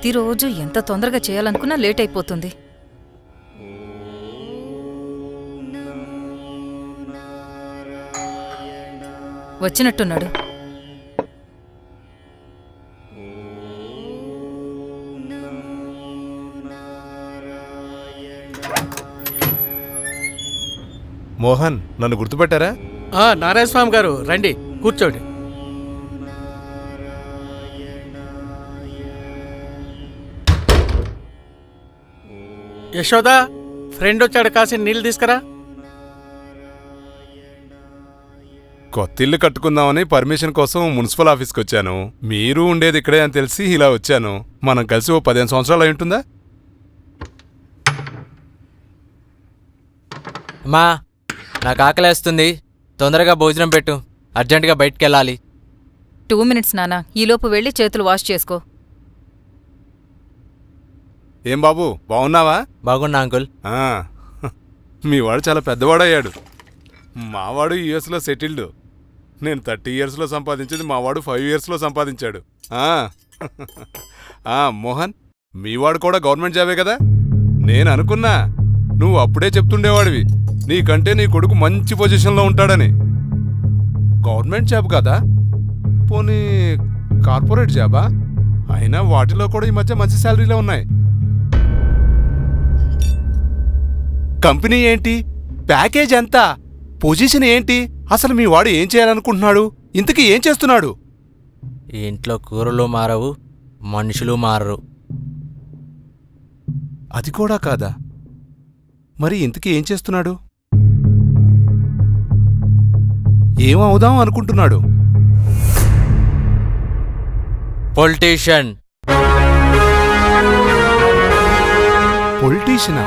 ప్రతిరోజు ఎంత తొందరగా చేయాలనుకున్నా లేట్ అయిపోతుంది వచ్చినట్టున్నాడు మోహన్ నన్ను గుర్తుపెట్టారా ఆ, నారాయణ స్వామి గారు రండి కూర్చోండి యశోదా ఫ్రెండ్ వచ్చాడు కాసిన నీళ్ళు తీసుకురా కొత్త ఇల్లు కట్టుకుందామని పర్మిషన్ కోసం మున్సిపల్ ఆఫీస్కి వచ్చాను మీరు ఉండేది ఇక్కడే అని తెలిసి ఇలా వచ్చాను మనం కలిసి ఓ పదిహేను సంవత్సరాలు అయి ఉంటుందా అమ్మా నాకు ఆకలేస్తుంది తొందరగా భోజనం పెట్టు అర్జెంటుగా బయటికి వెళ్ళాలి టూ మినిట్స్ నానా ఈలోపు వెళ్ళి చేతులు వాష్ చేసుకో ఏం బాబు బాగున్నావా బాగున్నా అంకుల్ ఆ, మీ వాడు చాలా పెద్దవాడయ్యాడు మావాడు యుఎస్లో సెటిల్డ్ నేను థర్టీ ఇయర్స్లో సంపాదించింది మావాడు ఫైవ్ ఇయర్స్లో సంపాదించాడు ఆ, ఆ, మోహన్ మీవాడు కూడా గవర్నమెంట్ జాబే కదా నేను అనుకున్నా నువ్వు అప్పుడే చెప్తుండేవాడివి నీకంటే నీ కొడుకు మంచి పొజిషన్లో ఉంటాడని గవర్నమెంట్ జాబ్ కదా పోనీ కార్పొరేట్ జాబా అయినా వాటిలో కూడా ఈ మధ్య మంచి శాలరీలే ఉన్నాయి కంపెనీ ఏంటి ప్యాకేజ్ ఎంత పొజిషన్ ఏంటి అసలు మీ వాడు ఏం చేయాలనుకుంటున్నాడు ఇంతకీ ఏం చేస్తున్నాడు ఈ ఇంట్లో కూరలు మారవు మనుషులు మారరు అది కూడా కాదా మరి ఇంతకీ ఏం చేస్తున్నాడు ఏం అవుదాం అనుకుంటున్నాడు పొలిటీషియన్ పొలిటీషియనా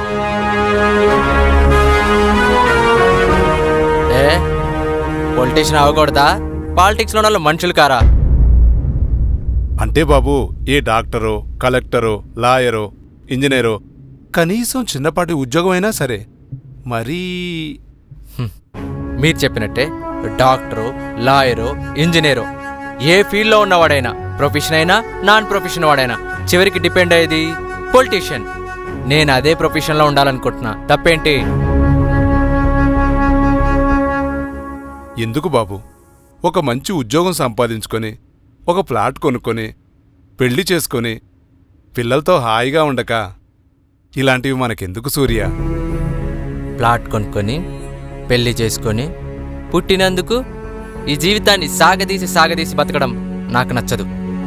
ఏ పొలిటీషియన్ అవ్వకూడదా పాలిటిక్స్లో ఉన్న వాళ్ళు మనుషులు కారా అంటే బాబు ఏ డాక్టరో కలెక్టరో లాయరో ఇంజనీరో కనీసం చిన్నపాటి ఉద్యోగం అయినా సరే మరీ మీరు చెప్పినట్టే డాక్టరు లాయరు ఇంజనీరు ఏ ఫీల్డ్లో ఉన్నవాడైనా ప్రొఫెషన్ అయినా నాన్ ప్రొఫెషన్ వాడైనా చివరికి డిపెండ్ అయ్యేది పొలిటీషియన్ నేను అదే ప్రొఫెషన్లో ఉండాలనుకుంటున్నా తప్పేంటి ఎందుకు బాబు ఒక మంచి ఉద్యోగం సంపాదించుకొని ఒక ప్లాట్ కొనుక్కొని పెళ్లి చేసుకొని పిల్లలతో హాయిగా ఉండక ఇలాంటివి మనకెందుకు సూర్య ప్లాట్ కొనుక్కొని పెళ్లి చేసుకొని పుట్టినందుకు ఈ జీవితాన్ని సాగదీసి సాగదీసి బతకడం నాకు నచ్చదు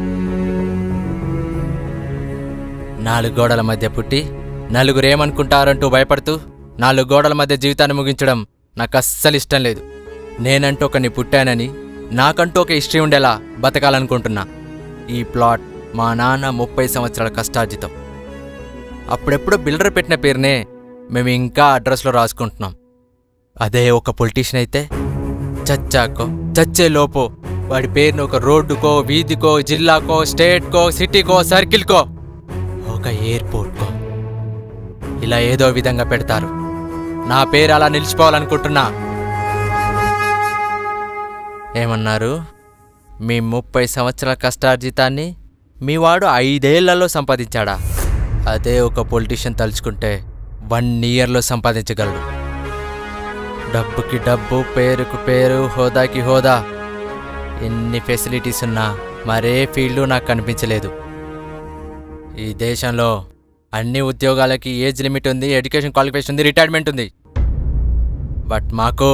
నాలుగు గోడల మధ్య పుట్టి నలుగురు ఏమనుకుంటారంటూ భయపడుతూ నాలుగు గోడల మధ్య జీవితాన్ని ముగించడం నాకు అస్సలు ఇష్టం లేదు నేనంటూ ఒకని పుట్టానని నాకంటూ ఒక హిస్టరీ ఉండేలా బతకాలనుకుంటున్నా ఈ ప్లాట్ మా నాన్న ముప్పై సంవత్సరాల కష్టార్జితం అప్పుడెప్పుడో బిల్డర్ పెట్టిన పేరునే మేము ఇంకా అడ్రస్లో రాసుకుంటున్నాం అదే ఒక పొలిటీషియన్ అయితే చచ్చాకో చచ్చే లోపో వాడి పేరును ఒక రోడ్డుకో వీధికో జిల్లాకో స్టేట్కో సిటీకో సర్కిల్కో ఒక ఎయిర్పోర్ట్కో ఇలా ఏదో విధంగా పెడతారు నా పేరు అలా నిలిచిపోవాలనుకుంటున్నా ఏమన్నారు మీ ముప్పై సంవత్సరాల కష్టార్జితాన్ని మీ వాడు ఐదేళ్లలో సంపాదించాడా అదే ఒక పొలిటీషియన్ తలుచుకుంటే వన్ ఇయర్లో సంపాదించగలడు డబ్బుకి డబ్బు పేరుకు పేరు హోదాకి హోదా ఎన్ని ఫెసిలిటీస్ ఉన్నా మరే ఫీల్డు నాకు కనిపించలేదు ఈ దేశంలో అన్ని ఉద్యోగాలకి ఏజ్ లిమిట్ ఉంది ఎడ్యుకేషన్ క్వాలిఫికేషన్ ఉంది రిటైర్మెంట్ ఉంది బట్ మాకు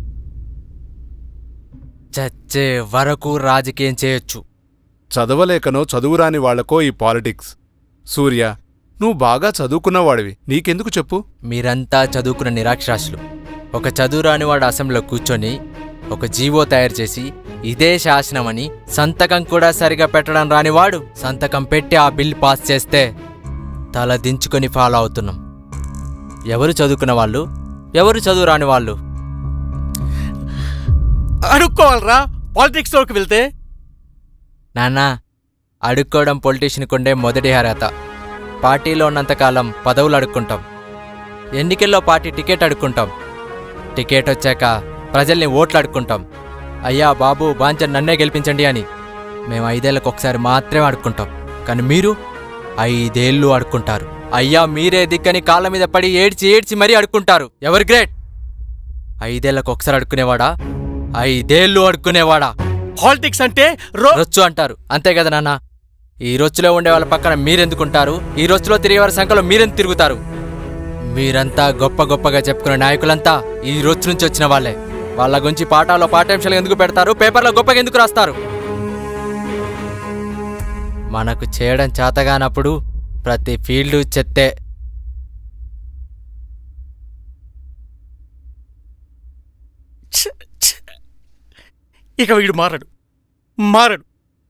చచ్చే వరకు రాజకీయం చేయొచ్చు చదవలేకనో చదువురాని వాళ్లకో ఈ పాలిటిక్స్ సూర్య నువ్వు బాగా చదువుకున్నవాడివి నీకెందుకు చెప్పు మీరంతా చదువుకున్న నిరాక్షరాస్యులు ఒక చదువురాని వాడు అసెంబ్లీలో కూర్చొని ఒక జీవో తయారు చేసి ఇదే శాసనమని సంతకం కూడా సరిగా పెట్టడం రానివాడు సంతకం పెట్టి ఆ బిల్ పాస్ చేస్తే తల దించుకొని ఫాలో అవుతున్నాం ఎవరు చదువుకున్న వాళ్ళు ఎవరు చదువు రాని వాళ్ళు అడుక్కోవాలరా పాలిటిక్స్లోకి వెళ్తే నాన్న అడుక్కోవడం పొలిటీషియన్కి ఉండే మొదటి అర్హత పార్టీలో ఉన్నంతకాలం పదవులు అడుక్కుంటాం ఎన్నికల్లో పార్టీ టికెట్ అడుక్కుంటాం టికెట్ వచ్చాక ప్రజల్ని ఓట్లు అడుక్కుంటాం అయ్యా బాబు బాంచన్ నన్నే గెలిపించండి అని మేము ఐదేళ్ళకు ఒకసారి మాత్రమే అడుక్కుంటాం కానీ మీరు ఐదేళ్ళు అడుక్కుంటారు అయ్యా మీరే దిక్కని కాళ్ళ మీద పడి ఏడ్చి ఏడ్చి మరీ అడుక్కుంటారు ఎవరు గ్రేట్ ఐదేళ్లకు ఒకసారి అడుక్కునేవాడా ఐదేళ్ళు అడుక్కునేవాడా పాలిటిక్స్ అంటే రో రొచ్చు అంటారు అంతే కదా నాన్న ఈ రొచ్చులో ఉండే వాళ్ళ పక్కన మీరెందుకుంటారు ఈ రొచ్చులో తిరిగే వారి సంఖ్యలో మీరెందుకు తిరుగుతారు మీరంతా గొప్ప గొప్పగా చెప్పుకునే నాయకులంతా ఈ రొచ్చు నుంచి వచ్చిన వాళ్ళే వాళ్ళ గురించి పాఠాల్లో పాఠ్యాంశాలు ఎందుకు పెడతారు పేపర్లో గొప్పగా ఎందుకు రాస్తారు మనకు చేయడం చేతగానప్పుడు ప్రతి ఫీల్డు చెత్తే ఛ, ఛ. ఇక వీడు మారడు మారడు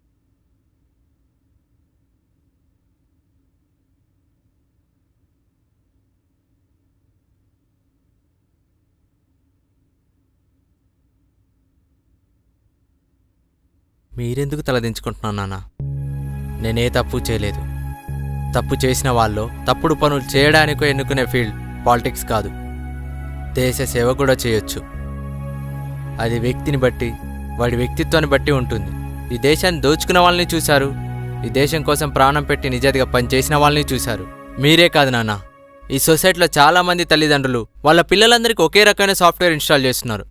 మీరెందుకు తలదించుకుంటున్నాను నాన్న నేనే తప్పు చేయలేదు తప్పు చేసిన వాళ్ళు తప్పుడు పనులు చేయడానికో ఎన్నుకునే ఫీల్డ్ పాలిటిక్స్ కాదు దేశ సేవ కూడా చేయొచ్చు అది వ్యక్తిని బట్టి వాడి వ్యక్తిత్వాన్ని బట్టి ఉంటుంది ఈ దేశాన్ని దోచుకున్న వాళ్ళని చూశారు ఈ దేశం కోసం ప్రాణం పెట్టి నిజాతిగా పనిచేసిన వాళ్ళని చూశారు మీరే కాదు నాన్న ఈ సొసైటీలో చాలా మంది తల్లిదండ్రులు వాళ్ళ పిల్లలందరికీ ఒకే రకమైన సాఫ్ట్వేర్ ఇన్స్టాల్ చేస్తున్నారు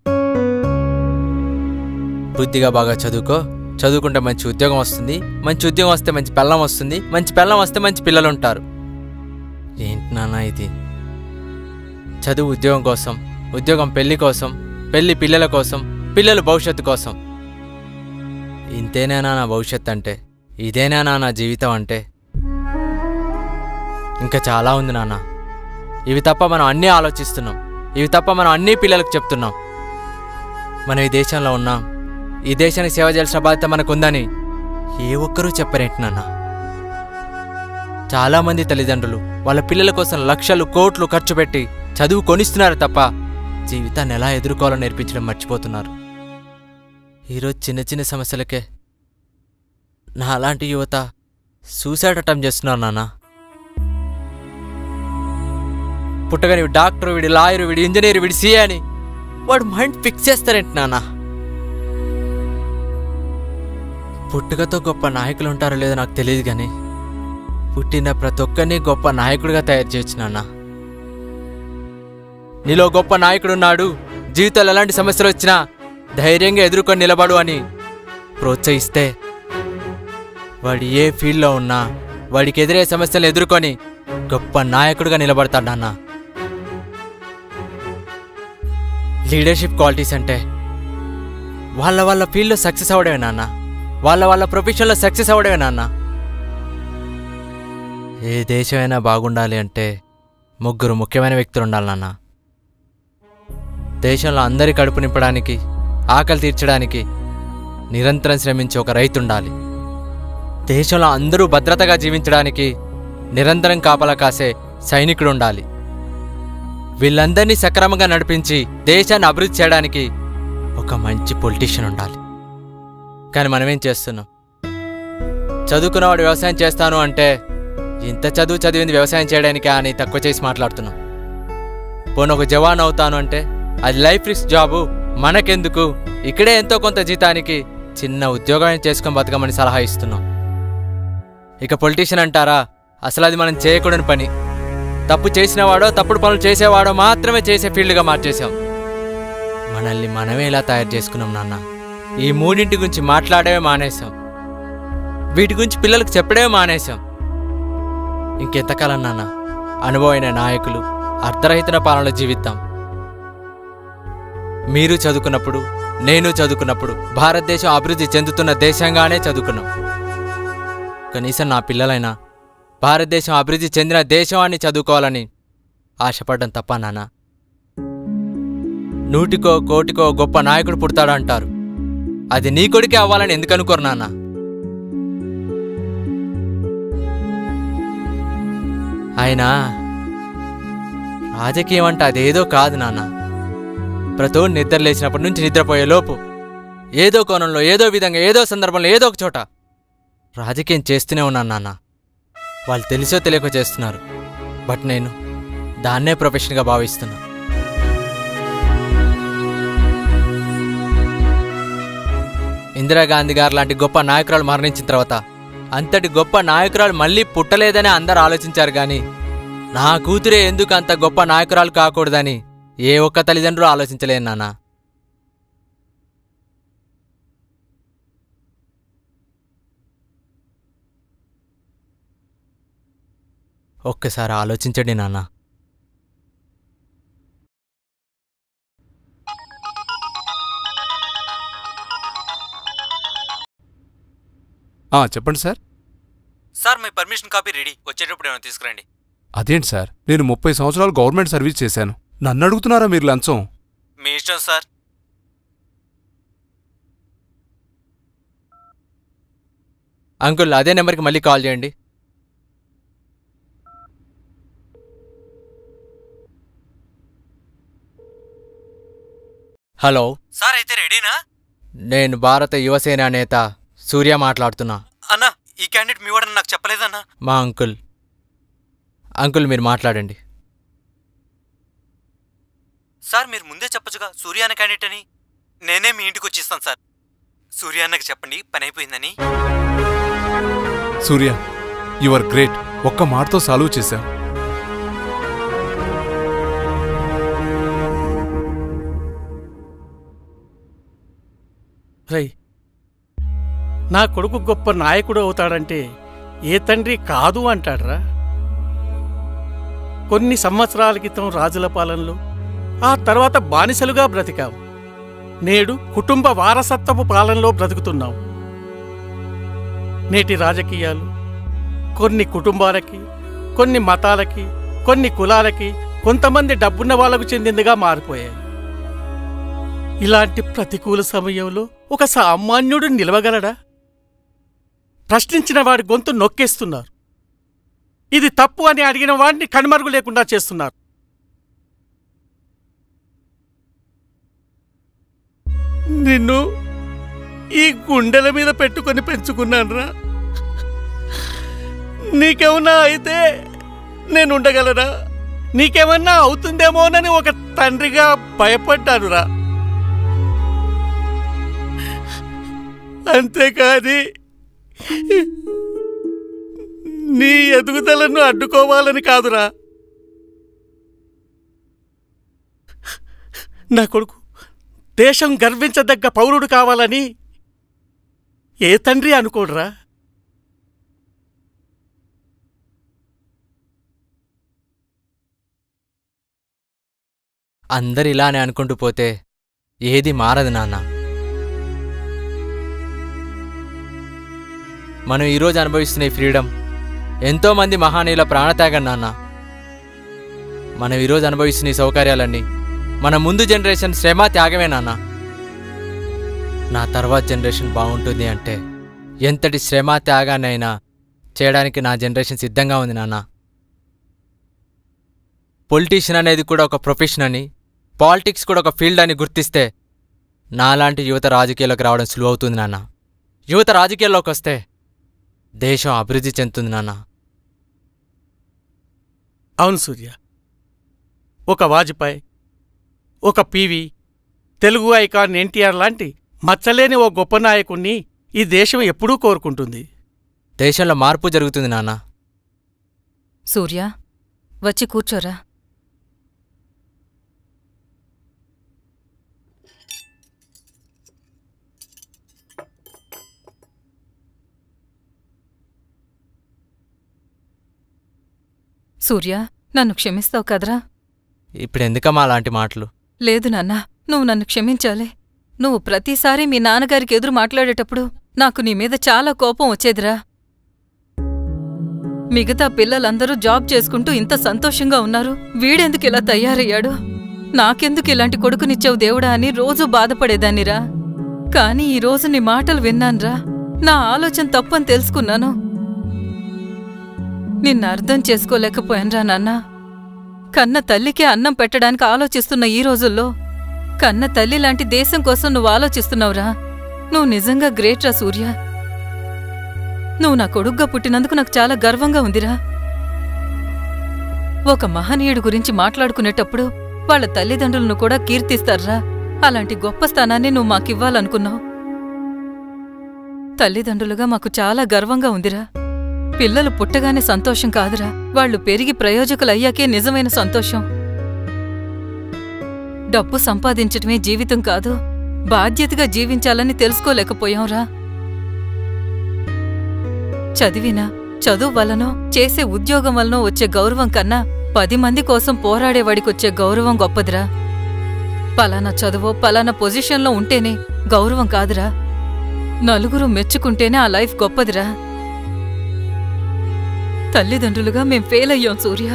బుద్ధిగా బాగా చదువుకో చదువుకుంటే మంచి ఉద్యోగం వస్తుంది మంచి ఉద్యోగం వస్తే మంచి పెళ్ళం వస్తుంది మంచి పెళ్ళం వస్తే మంచి పిల్లలు ఉంటారు ఏంటి నాన్న ఇది చదువు ఉద్యోగం కోసం ఉద్యోగం పెళ్లి కోసం పెళ్లి పిల్లల కోసం పిల్లల భవిష్యత్తు కోసం ఇంతేనేనా నా భవిష్యత్ అంటే ఇదేనా నా జీవితం అంటే ఇంకా చాలా ఉంది నాన్న ఇవి తప్ప మనం అన్నీ ఆలోచిస్తున్నాం ఇవి తప్ప మనం అన్నీ పిల్లలకు చెప్తున్నాం మనం ఈ దేశంలో ఉన్నాం ఈ దేశానికి సేవ చేయాల్సిన బాధ్యత మనకుందని ఏ ఒక్కరూ చెప్పరేంటి నాన్న చాలామంది తల్లిదండ్రులు వాళ్ళ పిల్లల కోసం లక్షలు కోట్లు ఖర్చు పెట్టి చదువు కొనిస్తున్నారు తప్ప జీవితాన్ని ఎలా ఎదుర్కోవాలో నేర్పించడం మర్చిపోతున్నారు ఈరోజు చిన్న చిన్న సమస్యలకే నా అలాంటి యువత సూసైడ్ అటెంప్ట్ చేస్తున్నారు నాన్న పుట్టగాని వీడు డాక్టర్ వీడి లాయర్ వీడి ఇంజనీర్ వీడి సీఏ అని వాడు మైండ్ ఫిక్స్ చేస్తారేంటి నాన్న పుట్టుకతో గొప్ప నాయకులు ఉంటారో లేదో నాకు తెలియదు కానీ పుట్టిన ప్రతి ఒక్కరిని గొప్ప నాయకుడిగా తయారు చేయొచ్చు నాన్న నీలో గొప్ప నాయకుడున్నాడు జీవితంలో ఎలాంటి సమస్యలు వచ్చినా ధైర్యంగా ఎదుర్కొని నిలబడు అని ప్రోత్సహిస్తే వాడు ఏ ఫీల్డ్లో ఉన్నా వాడికి ఎదురే సమస్యలు ఎదుర్కొని గొప్ప నాయకుడిగా నిలబడతాడు నాన్న లీడర్షిప్ క్వాలిటీస్ అంటే వాళ్ళ వాళ్ళ ఫీల్డ్లో సక్సెస్ అవ్వడమే నాన్న వాళ్ళ వాళ్ళ ప్రొఫెషన్లో సక్సెస్ అవ్వడమే నాన్న ఏ దేశమైనా బాగుండాలి అంటే ముగ్గురు ముఖ్యమైన వ్యక్తులు ఉండాలి నాన్న దేశంలో అందరి కడుపు నింపడానికి ఆకలి తీర్చడానికి నిరంతరం శ్రమించే ఒక రైతు ఉండాలి దేశంలో అందరూ భద్రతగా జీవించడానికి నిరంతరం కాపలా కాసే సైనికుడు ఉండాలి వీళ్ళందరినీ సక్రమంగా నడిపించి దేశాన్ని అభివృద్ధి చేయడానికి ఒక మంచి పొలిటీషియన్ ఉండాలి కానీ మనమేం చేస్తున్నాం చదువుకున్నవాడు వ్యవసాయం చేస్తాను అంటే ఇంత చదువు చదివింది వ్యవసాయం చేయడానికా అని తక్కువ చేసి మాట్లాడుతున్నాం పోను ఒక జవాన్ అవుతాను అంటే అది లైఫ్ రిస్క్ జాబు మనకెందుకు ఇక్కడే ఎంతో కొంత జీతానికి చిన్న ఉద్యోగాన్ని చేసుకొని బతకమని సలహా ఇస్తున్నాం ఇక పొలిటీషియన్ అంటారా అసలు అది మనం చేయకూడని పని తప్పు చేసినవాడో తప్పుడు పనులు చేసేవాడో మాత్రమే చేసే ఫీల్డ్గా మార్చేశాం మనల్ని మనమే ఇలా తయారు చేసుకున్నాం నాన్న ఈ మూడింటి గురించి మాట్లాడమే మానేశాం వీటి గురించి పిల్లలకు చెప్పడమే మానేశాం ఇంకెంతకాలం నాన్న అనుభవమైన నాయకులు అర్ధరహితన పాలనలో జీవిద్దాం మీరు చదువుకున్నప్పుడు నేను చదువుకున్నప్పుడు భారతదేశం అభివృద్ధి చెందుతున్న దేశంగానే చదువుకున్నాం కనీసం నా పిల్లలైనా భారతదేశం అభివృద్ధి చెందిన దేశం అని చదువుకోవాలని ఆశపడ్డం తప్ప నాన్న నూటికో కోటికో గొప్ప నాయకుడు పుడతాడంటారు అది నీ కొడుకే అవ్వాలని ఎందుకు అనుకోరు నాన్న ఆయన రాజకీయం అంటే అదేదో కాదు నాన్న ప్రతో నిద్ర లేచినప్పటి నుంచి నిద్రపోయే లోపు ఏదో కోణంలో ఏదో విధంగా ఏదో సందర్భంలో ఏదో ఒక చోట రాజకీయం చేస్తూనే ఉన్నాను నాన్న వాళ్ళు తెలిసో తెలియకో చేస్తున్నారు బట్ నేను దాన్నే ప్రొఫెషన్గా భావిస్తున్నా ఇందిరాగాంధీ గారు లాంటి గొప్ప నాయకురాలు మరణించిన తర్వాత అంతటి గొప్ప నాయకురాలు మళ్ళీ పుట్టలేదని అందరు ఆలోచించారు గాని నా కూతురే ఎందుకు అంత గొప్ప నాయకురాలు కాకూడదని ఏ ఒక్క తల్లిదండ్రులు ఆలోచించలేదు నాన్న ఒక్కసారి ఆలోచించండి నాన్న ఆ, చెప్పండి సార్ సార్ మీ పర్మిషన్ కాపీ రెడీ వచ్చేటప్పుడు ఏమైనా తీసుకురండి అదేంటి సార్ నేను ముప్పై సంవత్సరాలు గవర్నమెంట్ సర్వీస్ చేశాను నన్ను అడుగుతున్నారా మీరు లంచం మీ ఇష్టం సార్ అంకుల్ అదే నెంబర్కి మళ్ళీ కాల్ చేయండి హలో సార్ అయితే రెడీనా నేను భారత యువసేన నేత సూర్య మాట్లాడుతున్నా అన్నా ఈ క్యాండిడేట్ మీ వాడని నాకు చెప్పలేదన్నా మా అంకుల్ అంకుల్ మీరు మాట్లాడండి సార్ మీరు ముందే చెప్పొచ్చుగా సూర్య అన్న క్యాండిడేట్ అని నేనే మీ ఇంటికి వచ్చిస్తాను సార్ సూర్య అన్నకి చెప్పండి పని అయిపోయిందని సూర్య యు ఆర్ గ్రేట్ ఒక్క మాటతో సాల్వ్ చేశావు రై నా కొడుకు గొప్ప నాయకుడు అవుతాడంటే ఏ తండ్రి కాదు అంటాడ్రా కొన్ని సంవత్సరాల క్రితం రాజుల పాలనలో ఆ తర్వాత బానిసలుగా బ్రతికాం నేడు కుటుంబ వారసత్వపు పాలనలో బ్రతుకుతున్నాం నేటి రాజకీయాలు కొన్ని కుటుంబాలకి కొన్ని మతాలకి కొన్ని కులాలకి కొంతమంది డబ్బున్న వాళ్లకు చెందిందిగా మారిపోయాయి ఇలాంటి ప్రతికూల సమయంలో ఒక సామాన్యుడు నిలవగలడా ప్రశ్నించిన వాడి గొంతు నొక్కేస్తున్నారు ఇది తప్పు అని అడిగిన వాడిని కనుమరుగు లేకుండా చేస్తున్నారు నిన్ను ఈ గుండెల మీద పెట్టుకొని పెంచుకున్నానురా నీకేమన్నా అయితే నేను ఉండగలరా నీకేమన్నా అవుతుందేమోనని ఒక తండ్రిగా భయపడ్డానురా అంతేకాని నీ ఎదుగుదలను అడ్డుకోవాలని కాదురా నా కొడుకు దేశం గర్వించదగ్గ పౌరుడు కావాలని ఏ తండ్రి అనుకోడురా అందరు ఇలానే అనుకుంటూ పోతే ఏది మారదు నాన్న మనం ఈరోజు అనుభవిస్తున్న ఈ ఫ్రీడమ్ ఎంతోమంది మహానీయుల ప్రాణత్యాగం నాన్న మనం ఈరోజు అనుభవిస్తున్న ఈ సౌకర్యాలన్నీ మన ముందు జనరేషన్ శ్రమ త్యాగమే నాన్న నా తర్వాత జనరేషన్ బాగుంటుంది అంటే ఎంతటి శ్రమ త్యాగాన్నైనా చేయడానికి నా జనరేషన్ సిద్ధంగా ఉంది నాన్న పొలిటీషియన్ అనేది కూడా ఒక ప్రొఫెషన్ అని పాలిటిక్స్ కూడా ఒక ఫీల్డ్ అని గుర్తిస్తే నాలాంటి యువత రాజకీయాల్లోకి రావడం సులువు అవుతుంది నాన్న యువత రాజకీయాల్లోకి వస్తే దేశం అభివృద్ధి చెందుతుంది నాన్న అవును సూర్య ఒక వాజ్పేయి ఒక పివి తెలుగు ఐకాన్ ఎన్టీఆర్ లాంటి మచ్చలేని ఓ గొప్ప నాయకుణ్ణి ఈ దేశం ఎప్పుడూ కోరుకుంటుంది దేశంలో మార్పు జరుగుతుంది నాన్న సూర్య వచ్చి కూర్చోరా సూర్య నన్ను క్షమిస్తావు కదరా ఇప్పుడు ఎందుకమ్మా అలాంటి మాటలు లేదు నాన్న నువ్వు నన్ను క్షమించాలి నువ్వు ప్రతిసారి మీ నాన్నగారికి ఎదురు మాట్లాడేటప్పుడు నాకు నీ మీద చాలా కోపం వచ్చేదిరా మిగతా పిల్లలందరూ జాబ్ చేసుకుంటూ ఇంత సంతోషంగా ఉన్నారు వీడెందుకు ఇలా తయారయ్యాడు నాకెందుకు ఇలాంటి కొడుకునిచ్చావు దేవుడా అని రోజూ బాధపడేదాన్నిరా కాని ఈ రోజు నీ మాటలు విన్నాన్రా నా ఆలోచన తప్పని తెలుసుకున్నాను నిన్ను అర్థం చేసుకోలేకపోయాన్రా నాన్నా కన్న తల్లికే అన్నం పెట్టడానికి ఆలోచిస్తున్న ఈ రోజుల్లో కన్న తల్లి లాంటి దేశం కోసం నువ్వు ఆలోచిస్తున్నావురా నువ్వు నిజంగా గ్రేట్ రా సూర్య నువ్వు నా కొడుగ్గా పుట్టినందుకు నాకు చాలా గర్వంగా ఉందిరా ఒక మహనీయుడి గురించి మాట్లాడుకునేటప్పుడు వాళ్ళ తల్లిదండ్రులను కూడా కీర్తిస్తారా అలాంటి గొప్ప స్థానాన్ని నువ్వు మాకివ్వాలనుకున్నావు తల్లిదండ్రులుగా మాకు చాలా గర్వంగా ఉందిరా పిల్లలు పుట్టగానే సంతోషం కాదురా వాళ్ళు పెరిగి ప్రయోజకులయ్యాకే నిజమైన సంతోషం డబ్బు సంపాదించటమే జీవితం కాదు బాధ్యతగా జీవించాలని తెలుసుకోలేకపోయాంరా చదివినా చదువు వలనో చేసే ఉద్యోగం వలనో వచ్చే గౌరవం కన్నా పది మంది కోసం పోరాడేవాడికొచ్చే గౌరవం గొప్పదిరా పలానా చదువో పలానా పొజిషన్లో ఉంటేనే గౌరవం కాదురా నలుగురు మెచ్చుకుంటేనే ఆ లైఫ్ గొప్పదిరా తల్లిదండ్రులుగా మేం ఫెయిల్ అయ్యాం సూర్య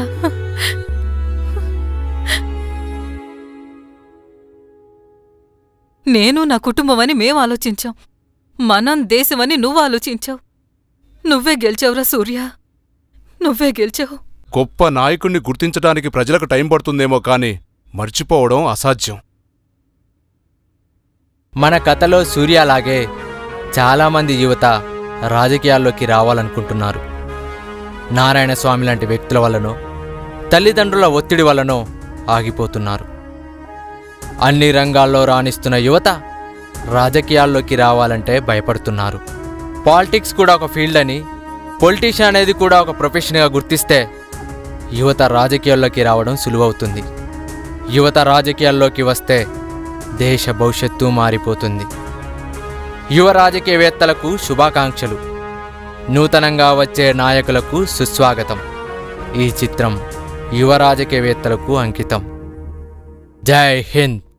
నేను నా కుటుంబం అని మేం ఆలోచించాం మనం దేశమని నువ్వు ఆలోచించావు నువ్వే గెలిచావురా సూర్య నువ్వే గెలిచావు గొప్ప నాయకుణ్ణి గుర్తించడానికి ప్రజలకు టైం పడుతుందేమో కానీ మర్చిపోవడం అసాధ్యం మన కథలో సూర్యలాగే చాలామంది యువత రాజకీయాల్లోకి రావాలనుకుంటున్నారు నారాయణ స్వామి లాంటి వ్యక్తుల వల్లనో తల్లిదండ్రుల ఒత్తిడి వల్లనో ఆగిపోతున్నారు అన్ని రంగాల్లో రాణిస్తున్న యువత రాజకీయాల్లోకి రావాలంటే భయపడుతున్నారు పాలిటిక్స్ కూడా ఒక ఫీల్డ్ అని పొలిటీషియన్ అనేది కూడా ఒక ప్రొఫెషన్గా గుర్తిస్తే యువత రాజకీయాల్లోకి రావడం సులువవుతుంది యువత రాజకీయాల్లోకి వస్తే దేశ భవిష్యత్తు మారిపోతుంది యువ రాజకీయవేత్తలకు శుభాకాంక్షలు నూతనంగా వచ్చే నాయకులకు సుస్వాగతం ఈ చిత్రం యువ రాజకీయవేత్తలకు అంకితం జై హింద్